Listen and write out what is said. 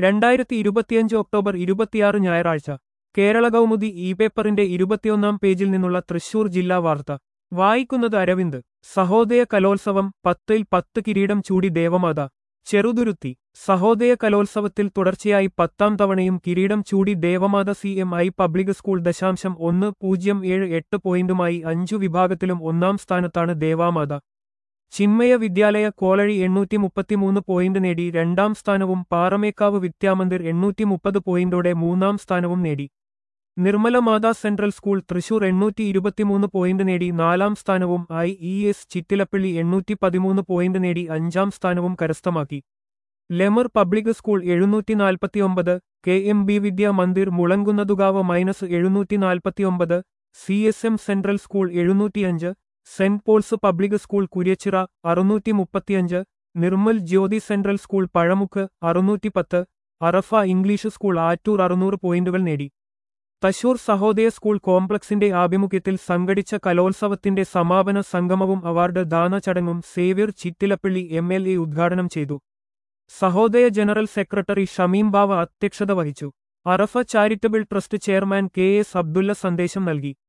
രണ്ടായിരത്തി ഇരുപത്തിയഞ്ച് ഒക്ടോബർ ഇരുപത്തിയാറ് ഞായറാഴ്ച കേരള കൗമുദി ഇ പേപ്പറിന്റെ ഇരുപത്തിയൊന്നാം പേജിൽ നിന്നുള്ള തൃശൂർ ജില്ലാ വാർത്ത വായിക്കുന്നത് അരവിന്ദ് സഹോദയ കലോത്സവം പത്തിൽ പത്ത് കിരീടം ചൂടി ദേവമാത ചെറുതുരുത്തി സഹോദയ കലോത്സവത്തിൽ തുടർച്ചയായി പത്താം തവണയും കിരീടം ചൂടി Devamatha C M I public school ദശാംശം ഒന്ന് പൂജ്യം ഏഴ് എട്ട് പോയിന്റുമായി അഞ്ചു വിഭാഗത്തിലും ഒന്നാം സ്ഥാനത്താണ് ദേവാമാത ചിന്മയ വിദ്യാലയ കോളഴി എണ്ണൂറ്റി മുപ്പത്തിമൂന്ന് പോയിന്റ് നേടി രണ്ടാം സ്ഥാനവും പാറമേക്കാവ് വിദ്യാമന്ദിർ എണ്ണൂറ്റി മുപ്പത് പോയിന്റോടെ മൂന്നാം സ്ഥാനവും നേടി നിർമ്മല മാതാ സെൻട്രൽ സ്കൂൾ തൃശൂർ എണ്ണൂറ്റി ഇരുപത്തിമൂന്ന് പോയിന്റ് നേടി നാലാം സ്ഥാനവും ഐ ഇ എസ് ചിറ്റിലപ്പള്ളി എണ്ണൂറ്റി പതിമൂന്ന് പോയിന്റ് നേടി അഞ്ചാം സ്ഥാനവും കരസ്ഥമാക്കി ലെമർ പബ്ലിക് സ്കൂൾ എഴുന്നൂറ്റി നാൽപ്പത്തിയൊമ്പത് K M B Vidya Mandir Mulankunnathukavu minus എഴുന്നൂറ്റി നാൽപ്പത്തിയൊമ്പത് C S M central school എഴുന്നൂറ്റിയഞ്ച് saint Paul's public school Kuriachira അറുന്നൂറ്റി മുപ്പത്തിയഞ്ച് നിർമ്മൽ ജ്യോതി സെൻട്രൽ സ്കൂൾ പഴമുക്ക് അറുന്നൂറ്റിപ്പത്ത് അറഫ ഇംഗ്ലീഷ് സ്കൂൾ ആറ്റൂർ അറുന്നൂറ് പോയിന്റുകൾ നേടി തശൂർ സഹോദയ സ്കൂൾ കോംപ്ലക്സിന്റെ ആഭിമുഖ്യത്തിൽ സംഘടിച്ച കലോത്സവത്തിന്റെ സമാപന സംഗമവും അവാർഡ് ദാന ചടങ്ങും Xavier Chittilappally M L A ഉദ്ഘാടനം ചെയ്തു സഹോദയ ജനറൽ സെക്രട്ടറി ഷമീം ബാവ അധ്യക്ഷത വഹിച്ചു Arafa charitable trust chairman K S Abdulla സന്ദേശം നൽകി